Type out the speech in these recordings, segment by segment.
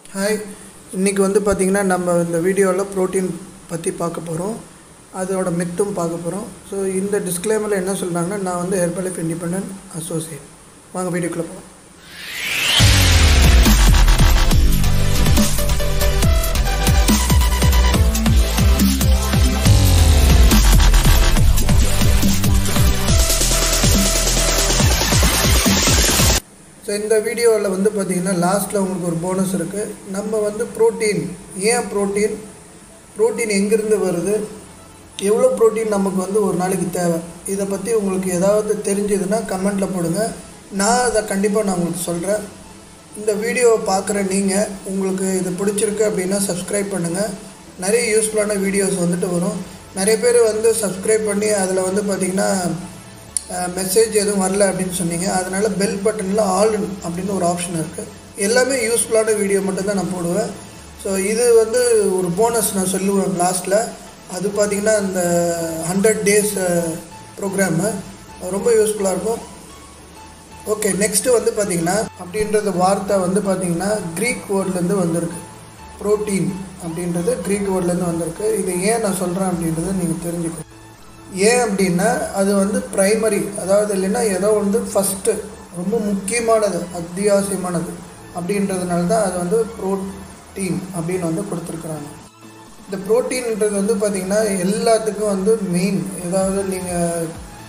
hi இன்றைக்கி வந்து பார்த்திங்கன்னா நம்ம இந்த வீடியோவில் ப்ரோட்டீன் பற்றி பார்க்க போகிறோம் அதோட மித்தும் பார்க்க போகிறோம் ஸோ இந்த டிஸ்க்ளைமரில் என்ன சொல்கிறாங்கன்னா நான் வந்து ஹெர்பலைஃப் இண்டிபெண்ட் அசோசியேட் வாங்க வீடியோக்குள்ளே போகலாம் ஸோ இந்த வீடியோவில் வந்து பார்த்திங்கன்னா லாஸ்ட்டில் உங்களுக்கு ஒரு போனஸ் இருக்குது நம்ம வந்து ப்ரோட்டீன் ஏன் ப்ரோட்டீன் ப்ரோட்டீன் எங்கேருந்து வருது எவ்வளோ ப்ரோட்டீன் நமக்கு வந்து ஒரு நாளைக்கு தேவை இதை பற்றி உங்களுக்கு ஏதாவது தெரிஞ்சதுன்னா கமெண்ட்டில் போடுங்க நான் அதை கண்டிப்பாக நான் உங்களுக்கு சொல்கிறேன் இந்த வீடியோவை பார்க்குற நீங்கள் உங்களுக்கு இது பிடிச்சிருக்கு அப்படின்னா சப்ஸ்கிரைப் பண்ணுங்கள் நிறைய யூஸ்ஃபுல்லான வீடியோஸ் வந்துட்டு வரும் நிறைய பேர் வந்து சப்ஸ்கிரைப் பண்ணி அதில் வந்து பார்த்திங்கன்னா மெசேஜ் எதுவும் வரல அப்படின்னு சொன்னீங்க அதனால் பெல் பட்டனில் ஆல் அப்படின்னு ஒரு ஆப்ஷன் இருக்குது எல்லாமே யூஸ்ஃபுல்லான வீடியோ மட்டும்தான் நான் போடுவேன் ஸோ இது வந்து ஒரு போனஸ் நான் சொல்லுவேன் லாஸ்ட்டில் அது பார்த்திங்கன்னா இந்த ஹண்ட்ரட் டேஸ் ப்ரோக்ராமு ரொம்ப யூஸ்ஃபுல்லாக இருக்கும் ஓகே நெக்ஸ்ட்டு வந்து பார்த்திங்கன்னா அப்படின்றது வார்த்தை வந்து பார்த்திங்கன்னா க்ரீக் வேர்ட்லேருந்து வந்திருக்கு ப்ரோட்டீன் அப்படின்றது க்ரீக் வேர்ட்லேருந்து வந்திருக்கு இது ஏன் நான் சொல்கிறேன் அப்படின்றத நீங்கள் தெரிஞ்சுக்கணும் ஏன் அப்படின்னா அது வந்து ப்ரைமரி அதாவது இல்லைன்னா ஏதோ வந்து ஃபஸ்ட்டு ரொம்ப முக்கியமானது அத்தியாவசியமானது அப்படின்றதுனால தான் அது வந்து ப்ரோட்டீன் அப்படின்னு வந்து கொடுத்துருக்குறாங்க இந்த ப்ரோட்டீன்ன்றது வந்து பார்த்திங்கன்னா எல்லாத்துக்கும் வந்து மெயின் ஏதாவது நீங்கள்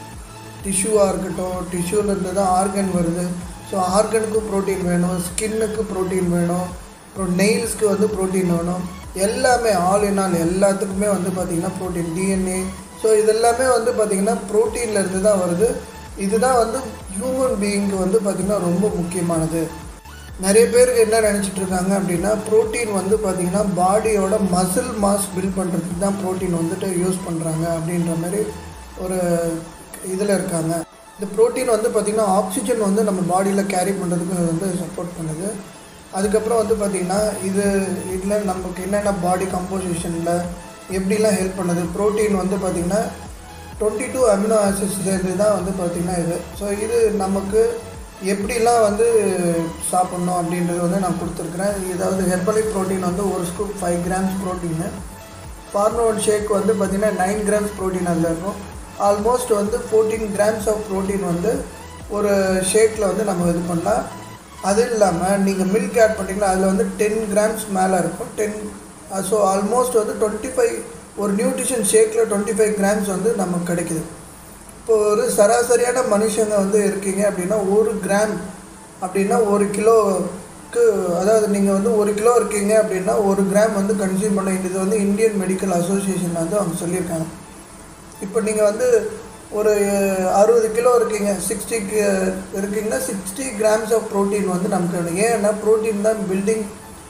டிஷ்யூவாக இருக்கட்டும் டிஷ்யூலேருந்து தான் ஆர்கன் வருது ஸோ ஆர்கனுக்கு ப்ரோட்டீன் வேணும் ஸ்கின்னுக்கு ப்ரோட்டீன் வேணும் அப்புறம் நெயில்ஸ்க்கு வந்து ப்ரோட்டீன் வேணும் எல்லாமே ஆல் இன் ஆல் எல்லாத்துக்குமே வந்து பார்த்திங்கன்னா ப்ரோட்டீன் டிஎன்ஏ ஸோ இதெல்லாமே வந்து பார்த்திங்கன்னா ப்ரோட்டீன்லேருந்து தான் வருது இதுதான் வந்து ஹியூமன் பீயிங்க்கு வந்து பார்த்திங்கன்னா ரொம்ப முக்கியமானது நிறைய பேருக்கு என்ன நினச்சிட்டு இருக்காங்க அப்படின்னா ப்ரோட்டீன் வந்து பார்த்திங்கன்னா பாடியோட மசில் மாஸ் பில்ட் பண்ணுறதுக்கு தான் ப்ரோட்டீன் வந்துட்டு யூஸ் பண்ணுறாங்க அப்படின்ற மாதிரி ஒரு இதில் இருக்காங்க இந்த ப்ரோட்டீன் வந்து பார்த்திங்கன்னா ஆக்சிஜன் வந்து நம்ம பாடியில் கேரி பண்ணுறதுக்கு வந்து சப்போர்ட் பண்ணுது அதுக்கப்புறம் வந்து பார்த்திங்கன்னா இது இதில் நமக்கு என்னென்ன பாடி கம்போசிஷனில் எப்படிலாம் ஹெல்ப் பண்ணுது ப்ரோட்டீன் வந்து பார்த்திங்கன்னா டுவெண்ட்டி டூ அமினோ ஆசிட்ஸ் சேர்ந்து தான் வந்து பார்த்திங்கன்னா இது ஸோ இது நமக்கு எப்படிலாம் வந்து சாப்பிட்ணும் அப்படின்றது வந்து நான் கொடுத்துருக்குறேன் ஏதாவது ஹெர்பலிக் ப்ரோட்டீன் வந்து ஒரு ஸ்கூப் ஃபைவ் கிராம்ஸ் ப்ரோட்டீனு ஃபார்னோட் ஷேக் வந்து பார்த்திங்கன்னா நைன் கிராம்ஸ் ப்ரோட்டீன் அதில் இருக்கும் ஆல்மோஸ்ட் வந்து ஃபோர்டீன் கிராம்ஸ் ஆஃப் ப்ரோட்டீன் வந்து ஒரு ஷேக்கில் வந்து நம்ம இது பண்ணலாம் அது இல்லாமல் நீங்கள் மில்க் ஆட் பண்ணிங்கன்னா அதில் வந்து டென் கிராம்ஸ் மேலே இருக்கும் டென் ஸோ ஆல்மோஸ்ட் வந்து டுவெண்ட்டி ஃபைவ் ஒரு நியூட்ரிஷன் ஷேக்கில் டுவெண்ட்டி ஃபைவ் கிராம்ஸ் வந்து நமக்கு கிடைக்குது இப்போ ஒரு சராசரியான மனுஷங்க வந்து இருக்கீங்க அப்படின்னா ஒரு கிராம் அப்படின்னா ஒரு கிலோக்கு அதாவது நீங்கள் வந்து ஒரு கிலோ இருக்கீங்க அப்படின்னா ஒரு கிராம் வந்து கன்சியூம் பண்ண வேண்டியது வந்து இந்தியன் மெடிக்கல் அசோசியேஷன் வந்து அவங்க சொல்லியிருக்காங்க இப்போ நீங்கள் வந்து ஒரு அறுபது கிலோ இருக்கீங்க சிக்ஸ்டிக்கு இருக்கீங்கன்னா சிக்ஸ்டி கிராம்ஸ் ஆஃப் ப்ரோட்டீன் வந்து நமக்கு வேணும் ஏன்னா ப்ரோட்டீன் தான் பில்டிங்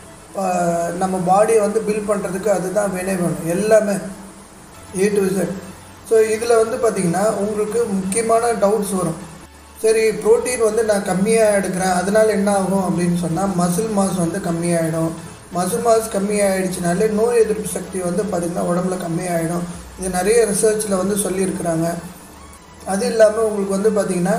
நம்ம பாடியை வந்து பில்ட் பண்ணுறதுக்கு அதுதான் வேணே வேணும் எல்லாமே ஏ டு இசட் ஸோ இதில் வந்து பார்த்திங்கன்னா உங்களுக்கு முக்கியமான டவுட்ஸ் வரும் சரி ப்ரோட்டீன் வந்து நான் கம்மியாக எடுக்கிறேன் அதனால் என்ன ஆகும் அப்படின்னு சொன்னால் மசில் மாஸ் வந்து கம்மியாகிடும் மசில் மாஸ் கம்மியாகிடுச்சினாலே நோய் எதிர்ப்பு சக்தி வந்து பார்த்திங்கன்னா உடம்புல கம்மியாகிடும் இது நிறைய ரிசர்ச்சில் வந்து சொல்லியிருக்கிறாங்க அது இல்லாமல் உங்களுக்கு வந்து பார்த்திங்கன்னா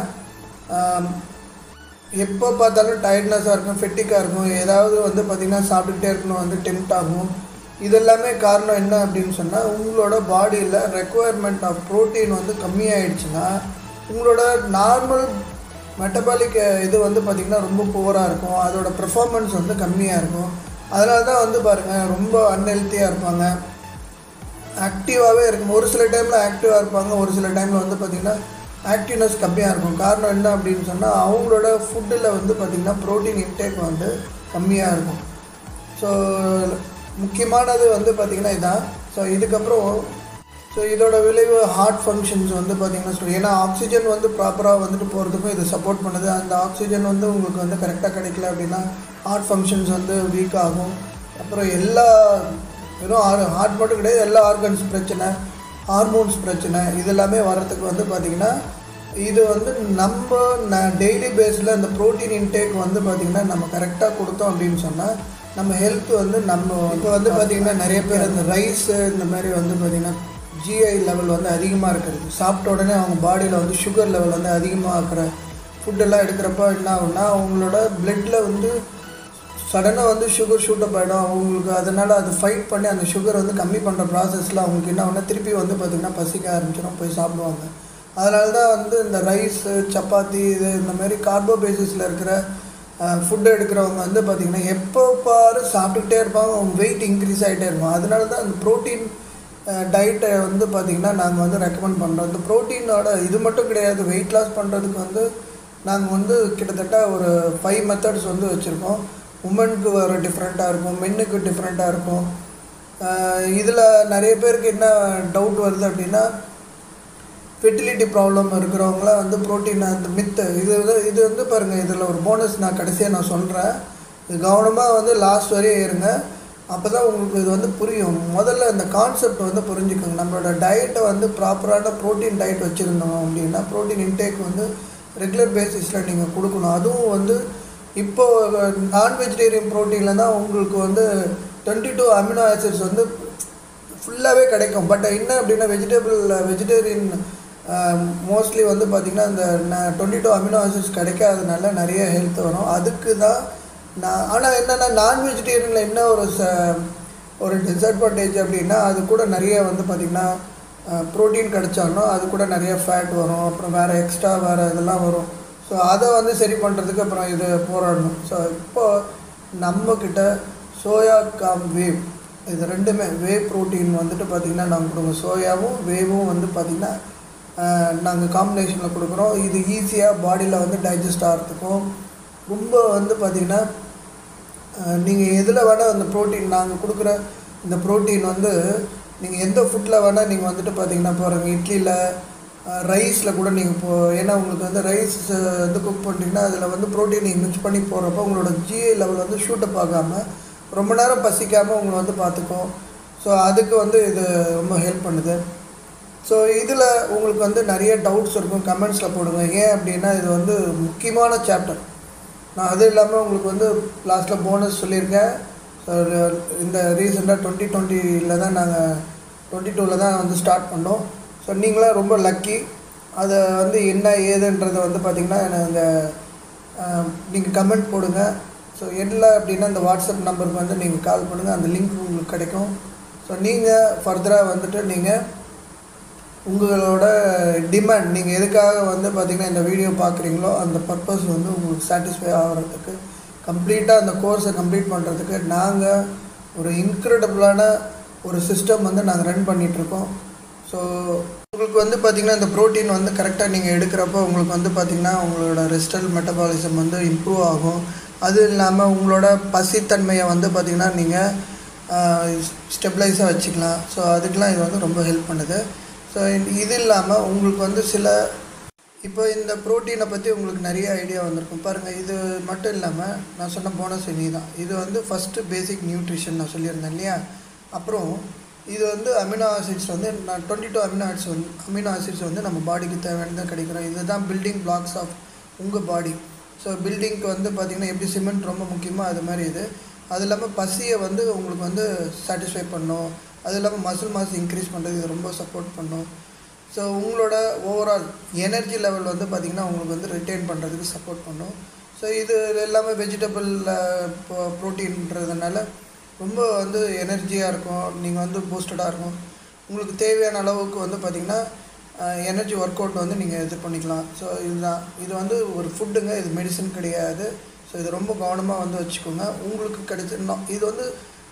எப்போ பார்த்தாலும் டயர்ட்னஸாக இருக்கும் ஃபெட்டிக்காக இருக்கும் ஏதாவது வந்து பார்த்திங்கன்னா சாப்பிட்டுக்கிட்டே இருக்கணும் வந்து டெம்ட் ஆகும் இதெல்லாமே காரணம் என்ன அப்படின்னு சொன்னால் உங்களோட பாடியில் ரெக்குவயர்மெண்ட் ஆஃப் ப்ரோட்டீன் வந்து கம்மியாயிடுச்சுன்னா உங்களோட நார்மல் மெட்டபாலிக் இது வந்து பார்த்திங்கன்னா ரொம்ப புவராக இருக்கும் அதோட பெர்ஃபார்மன்ஸ் வந்து கம்மியாக இருக்கும் அதனால தான் வந்து பாருங்கள் ரொம்ப அன்ஹெல்த்தியாக இருப்பாங்க ஆக்டிவாகவே இருக்கும் ஒரு சில டைமில் ஆக்டிவாக இருப்பாங்க ஒரு சில டைமில் வந்து பார்த்திங்கன்னா ஆக்டிவ்னஸ் கம்மியாக இருக்கும் காரணம் என்ன அப்படின்னு சொன்னால் அவங்களோட ஃபுட்டில் வந்து பார்த்திங்கன்னா ப்ரோட்டீன் இன்டேக் வந்து கம்மியாக இருக்கும் ஸோ முக்கியமானது வந்து பார்த்திங்கன்னா இதான் ஸோ இதுக்கப்புறம் ஸோ இதோட விளைவு ஹார்ட் ஃபங்க்ஷன்ஸ் வந்து பார்த்திங்கன்னா சொல்லி ஏன்னா ஆக்சிஜன் வந்து ப்ராப்பராக வந்துட்டு போகிறதுக்கும் இது சப்போர்ட் பண்ணுது அந்த ஆக்சிஜன் வந்து உங்களுக்கு வந்து கரெக்டாக கிடைக்கல அப்படின்னா ஹார்ட் ஃபங்க்ஷன்ஸ் வந்து வீக் ஆகும் அப்புறம் எல்லா வெறும் ஆர் ஹார்ட் மட்டும் கிடையாது எல்லா ஆர்கன்ஸ் பிரச்சனை ஹார்மோன்ஸ் பிரச்சனை இது எல்லாமே வர்றதுக்கு வந்து பார்த்திங்கன்னா இது வந்து நம்ம ந டெய்லி பேஸில் இந்த ப்ரோட்டீன் இன்டேக் வந்து பார்த்திங்கன்னா நம்ம கரெக்டாக கொடுத்தோம் அப்படின்னு சொன்னால் நம்ம ஹெல்த் வந்து நம்ம இப்போ வந்து பார்த்திங்கன்னா நிறைய பேர் இந்த ரைஸு இந்த மாதிரி வந்து பார்த்திங்கன்னா ஜிஐ லெவல் வந்து அதிகமாக இருக்கிறது சாப்பிட்ட உடனே அவங்க பாடியில் வந்து சுகர் லெவல் வந்து அதிகமாக இருக்கிற ஃபுட்டெல்லாம் எடுக்கிறப்ப என்ன ஆகும்னா அவங்களோட பிளட்டில் வந்து சடனாக வந்து சுகர் ஷூட்டப் ஆகிடும் அவங்களுக்கு அதனால் அது ஃபைட் பண்ணி அந்த சுகர் வந்து கம்மி பண்ணுற ப்ராசஸில் அவங்களுக்கு என்ன ஒன்று திருப்பி வந்து பார்த்திங்கன்னா பசிக்க ஆரம்பிச்சிடும் போய் சாப்பிடுவாங்க அதனால தான் வந்து இந்த ரைஸு சப்பாத்தி இது இந்த மாதிரி கார்போ பேசிஸில் இருக்கிற ஃபுட்டு எடுக்கிறவங்க வந்து பார்த்திங்கன்னா எப்போ பாரு சாப்பிட்டுக்கிட்டே இருப்பாங்க அவங்க வெயிட் இன்க்ரீஸ் ஆகிட்டே இருக்கும் அதனால தான் அந்த ப்ரோட்டீன் டயட்டை வந்து பார்த்திங்கன்னா நாங்கள் வந்து ரெக்கமெண்ட் பண்ணுறோம் இந்த ப்ரோட்டீனோட இது மட்டும் கிடையாது வெயிட் லாஸ் பண்ணுறதுக்கு வந்து நாங்கள் வந்து கிட்டத்தட்ட ஒரு ஃபைவ் மெத்தட்ஸ் வந்து வச்சுருக்கோம் உமனுக்கு வர டிஃப்ரெண்ட்டாக இருக்கும் மென்னுக்கு டிஃப்ரெண்ட்டாக இருக்கும் இதில் நிறைய பேருக்கு என்ன டவுட் வருது அப்படின்னா ஃபெர்டிலிட்டி ப்ராப்ளம் இருக்கிறவங்களாம் வந்து ப்ரோட்டீன் அந்த மித்து இது வந்து இது வந்து பாருங்கள் இதில் ஒரு போனஸ் நான் கடைசியாக நான் சொல்கிறேன் இது கவனமாக வந்து லாஸ்ட் வரையும் இருங்க அப்போ தான் உங்களுக்கு இது வந்து புரியும் முதல்ல இந்த கான்செப்ட் வந்து புரிஞ்சுக்கோங்க நம்மளோட டயட்டை வந்து ப்ராப்பரான ப்ரோட்டீன் டயட் வச்சுருந்தோம் அப்படின்னா ப்ரோட்டீன் இன்டேக் வந்து ரெகுலர் பேசிஸில் நீங்கள் கொடுக்கணும் அதுவும் வந்து இப்போது நான் வெஜிடேரியன் ப்ரோட்டீனில் தான் உங்களுக்கு வந்து டுவெண்ட்டி டூ அமினோ ஆசிட்ஸ் வந்து ஃபுல்லாகவே கிடைக்கும் பட் என்ன அப்படின்னா வெஜிடபிள் வெஜிடேரியன் மோஸ்ட்லி வந்து பார்த்திங்கன்னா இந்த டுவெண்ட்டி டூ அமினோ ஆசிட்ஸ் கிடைக்காதனால நிறைய ஹெல்த் வரும் அதுக்கு தான் நான் ஆனால் என்னென்னா நான் வெஜிடேரியனில் என்ன ஒரு ச ஒரு டிஸ்அட்வான்டேஜ் அப்படின்னா அது கூட நிறைய வந்து பார்த்திங்கன்னா ப்ரோட்டீன் கிடைச்சாலும் அது கூட நிறைய ஃபேட் வரும் அப்புறம் வேறு எக்ஸ்ட்ரா வேறு இதெல்லாம் வரும் ஸோ அதை வந்து சரி பண்ணுறதுக்கு அப்புறம் இது போராடணும் ஸோ இப்போது நம்மக்கிட்ட சோயா காம் வேவ் இது ரெண்டுமே வே ப்ரோட்டீன் வந்துட்டு பார்த்திங்கன்னா நாங்கள் கொடுக்குறோம் சோயாவும் வேவும் வந்து பார்த்திங்கன்னா நாங்கள் காம்பினேஷனில் கொடுக்குறோம் இது ஈஸியாக பாடியில் வந்து டைஜஸ்ட் ஆகிறதுக்கும் ரொம்ப வந்து பார்த்திங்கன்னா நீங்கள் எதில் வேணால் அந்த ப்ரோட்டீன் நாங்கள் கொடுக்குற இந்த ப்ரோட்டீன் வந்து நீங்கள் எந்த ஃபுட்டில் வேணால் நீங்கள் வந்துட்டு பார்த்தீங்கன்னா போகிறீங்க இட்லியில் ரைஸில் கூட நீங்கள் போ ஏன்னா உங்களுக்கு வந்து ரைஸ் வந்து குக் பண்ணிட்டீங்கன்னா அதில் வந்து ப்ரோட்டீன் நீங்கள் மிக்ஸ் பண்ணி போடுறப்போ உங்களோட ஜிஏ லெவல் வந்து ஷூட்டப் ஆகாமல் ரொம்ப நேரம் பசிக்காமல் உங்களை வந்து பார்த்துக்கும் ஸோ அதுக்கு வந்து இது ரொம்ப ஹெல்ப் பண்ணுது ஸோ இதில் உங்களுக்கு வந்து நிறைய டவுட்ஸ் இருக்கும் கமெண்ட்ஸில் போடுங்க ஏன் அப்படின்னா இது வந்து முக்கியமான சாப்டர் நான் அது இல்லாமல் உங்களுக்கு வந்து லாஸ்ட்டில் போனஸ் சொல்லியிருக்கேன் ஸோ இந்த ரீசெண்டாக டுவெண்ட்டி டுவெண்ட்டியில் தான் நாங்கள் டுவெண்ட்டி டூவில் தான் வந்து ஸ்டார்ட் பண்ணோம் ஸோ நீங்களாம் ரொம்ப லக்கி அதை வந்து என்ன ஏதுன்றதை வந்து பார்த்திங்கன்னா நாங்கள் நீங்கள் கமெண்ட் போடுங்க ஸோ இல்லை அப்படின்னா இந்த வாட்ஸ்அப் நம்பருக்கு வந்து நீங்கள் கால் பண்ணுங்கள் அந்த லிங்க் உங்களுக்கு கிடைக்கும் ஸோ நீங்கள் ஃபர்தராக வந்துட்டு நீங்கள் உங்களோட டிமாண்ட் நீங்கள் எதுக்காக வந்து பார்த்திங்கன்னா இந்த வீடியோ பார்க்குறீங்களோ அந்த பர்பஸ் வந்து உங்களுக்கு சாட்டிஸ்ஃபை ஆகிறதுக்கு கம்ப்ளீட்டாக அந்த கோர்ஸை கம்ப்ளீட் பண்ணுறதுக்கு நாங்கள் ஒரு இன்க்ரெடிபிளான ஒரு சிஸ்டம் வந்து நாங்கள் ரன் பண்ணிகிட்ருக்கோம் ஸோ உங்களுக்கு வந்து பார்த்திங்கன்னா இந்த ப்ரோட்டீன் வந்து கரெக்டாக நீங்கள் எடுக்கிறப்போ உங்களுக்கு வந்து பார்த்திங்கன்னா உங்களோட ரெஸ்டல் மெட்டபாலிசம் வந்து இம்ப்ரூவ் ஆகும் அது இல்லாமல் உங்களோட பசித்தன்மையை வந்து பார்த்திங்கன்னா நீங்கள் ஸ்டெபிளைஸாக வச்சுக்கலாம் ஸோ அதுக்கெலாம் இது வந்து ரொம்ப ஹெல்ப் பண்ணுது ஸோ இது இல்லாமல் உங்களுக்கு வந்து சில இப்போ இந்த ப்ரோட்டீனை பற்றி உங்களுக்கு நிறைய ஐடியா வந்திருக்கும் பாருங்கள் இது மட்டும் இல்லாமல் நான் சொன்ன போனஸ் இனி தான் இது வந்து ஃபஸ்ட்டு பேசிக் நியூட்ரிஷன் நான் சொல்லியிருந்தேன் இல்லையா அப்புறம் இது வந்து அமினோ ஆசிட்ஸ் வந்து நான் டுவெண்ட்டி டூ அமினோ ஆசிட்ஸ் வந்து அமினோ ஆசிட்ஸ் வந்து நம்ம பாடிக்கு தேவையானதாக கிடைக்கிறோம் இதுதான் பில்டிங் பிளாக்ஸ் ஆஃப் உங்கள் பாடி ஸோ பில்டிங்க்கு வந்து பார்த்திங்கன்னா எப்படி சிமெண்ட் ரொம்ப முக்கியமோ அது மாதிரி இது அது இல்லாமல் பசியை வந்து உங்களுக்கு வந்து சாட்டிஸ்ஃபை பண்ணும் அது இல்லாமல் மசில் மாஸ் இன்க்ரீஸ் பண்ணுறது இது ரொம்ப சப்போர்ட் பண்ணும் ஸோ உங்களோட ஓவரால் எனர்ஜி லெவல் வந்து பார்த்திங்கன்னா உங்களுக்கு வந்து ரிட்டைன் பண்ணுறதுக்கு சப்போர்ட் பண்ணும் ஸோ இது எல்லாமே வெஜிடபிள் ப்ரோட்டீன்றதுனால ரொம்ப வந்து எனர்ஜியாக இருக்கும் நீங்கள் வந்து பூஸ்டடாக இருக்கும் உங்களுக்கு தேவையான அளவுக்கு வந்து பார்த்திங்கன்னா எனர்ஜி ஒர்க் அவுட் வந்து நீங்கள் இது பண்ணிக்கலாம் ஸோ இதுதான் இது வந்து ஒரு ஃபுட்டுங்க இது மெடிசன் கிடையாது ஸோ இது ரொம்ப கவனமாக வந்து வச்சுக்கோங்க உங்களுக்கு கிடைச்ச இது வந்து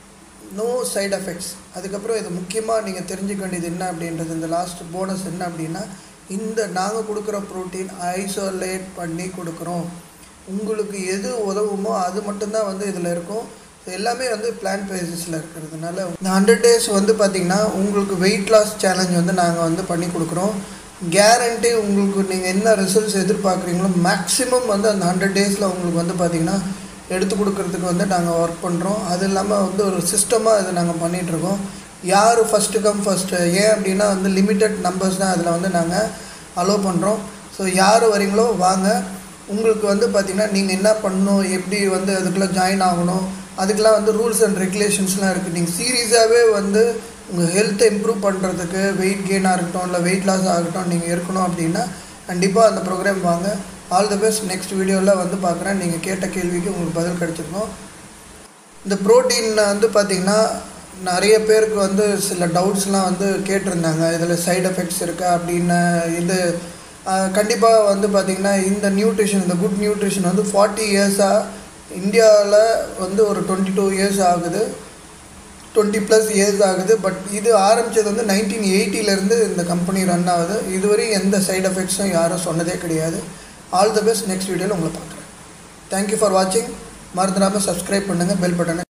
நோ சைடு எஃபெக்ட்ஸ் அதுக்கப்புறம் இது முக்கியமாக நீங்கள் தெரிஞ்சுக்க வேண்டியது என்ன அப்படின்றது இந்த லாஸ்ட் போனஸ் என்ன அப்படின்னா இந்த நாங்கள் கொடுக்குற ப்ரோட்டீன் ஐசோலேட் பண்ணி கொடுக்குறோம் உங்களுக்கு எது உதவுமோ அது மட்டும்தான் வந்து இதில் இருக்கும் ஸோ எல்லாமே வந்து பிளான் பேசிஸில் இருக்கிறதுனால இந்த ஹண்ட்ரட் டேஸ் வந்து பார்த்திங்கன்னா உங்களுக்கு வெயிட் லாஸ் சேலஞ்ச் வந்து நாங்கள் வந்து பண்ணி கொடுக்குறோம் கேரண்டி உங்களுக்கு நீங்கள் என்ன ரிசல்ட்ஸ் எதிர்பார்க்குறீங்களோ மேக்ஸிமம் வந்து அந்த ஹண்ட்ரட் டேஸில் உங்களுக்கு வந்து பார்த்திங்கன்னா எடுத்து கொடுக்கறதுக்கு வந்து நாங்கள் ஒர்க் பண்ணுறோம் அது இல்லாமல் வந்து ஒரு சிஸ்டமாக இதை நாங்கள் பண்ணிகிட்ருக்கோம் யார் ஃபஸ்ட்டு கம் ஃபஸ்ட்டு ஏன் அப்படின்னா வந்து லிமிட்டட் நம்பர்ஸ் தான் அதில் வந்து நாங்கள் அலோவ் பண்ணுறோம் ஸோ யார் வரீங்களோ வாங்க உங்களுக்கு வந்து பார்த்திங்கன்னா நீங்கள் என்ன பண்ணணும் எப்படி வந்து அதுக்குள்ளே ஜாயின் ஆகணும் அதுக்கெலாம் வந்து ரூல்ஸ் அண்ட் ரெகுலேஷன்ஸ்லாம் இருக்குது நீங்கள் சீரியஸாகவே வந்து உங்கள் ஹெல்த்தை இம்ப்ரூவ் பண்ணுறதுக்கு வெயிட் கெயினாக இருக்கட்டும் இல்லை வெயிட் லாஸ் ஆகட்டும் நீங்கள் இருக்கணும் அப்படின்னா கண்டிப்பாக அந்த ப்ரோக்ராம் வாங்க ஆல் தி பெஸ்ட் நெக்ஸ்ட் வீடியோவில் வந்து பார்க்குறேன் நீங்கள் கேட்ட கேள்விக்கு உங்களுக்கு பதில் கிடச்சிருக்கும் இந்த ப்ரோட்டீன் வந்து பார்த்திங்கன்னா நிறைய பேருக்கு வந்து சில டவுட்ஸ்லாம் வந்து கேட்டிருந்தாங்க இதில் சைடு எஃபெக்ட்ஸ் இருக்கா அப்படின்னு இது கண்டிப்பாக வந்து பார்த்திங்கன்னா இந்த நியூட்ரிஷன் இந்த குட் நியூட்ரிஷன் வந்து ஃபார்ட்டி இயர்ஸாக இந்தியாவில் வந்து ஒரு டுவெண்ட்டி டூ இயர்ஸ் ஆகுது டுவெண்ட்டி ப்ளஸ் இயர்ஸ் ஆகுது பட் இது ஆரம்பித்தது வந்து நைன்டீன் எயிட்டிலேருந்து இந்த கம்பெனி ரன் ஆகுது இதுவரை எந்த சைடு எஃபெக்ட்ஸும் யாரும் சொன்னதே கிடையாது ஆல் த பெஸ்ட் நெக்ஸ்ட் வீடியோவில் உங்களை பார்க்குறேன் தேங்க்யூ ஃபார் வாட்சிங் மறந்துடாமல் சப்ஸ்கிரைப் பண்ணுங்கள் பெல் பட்டனை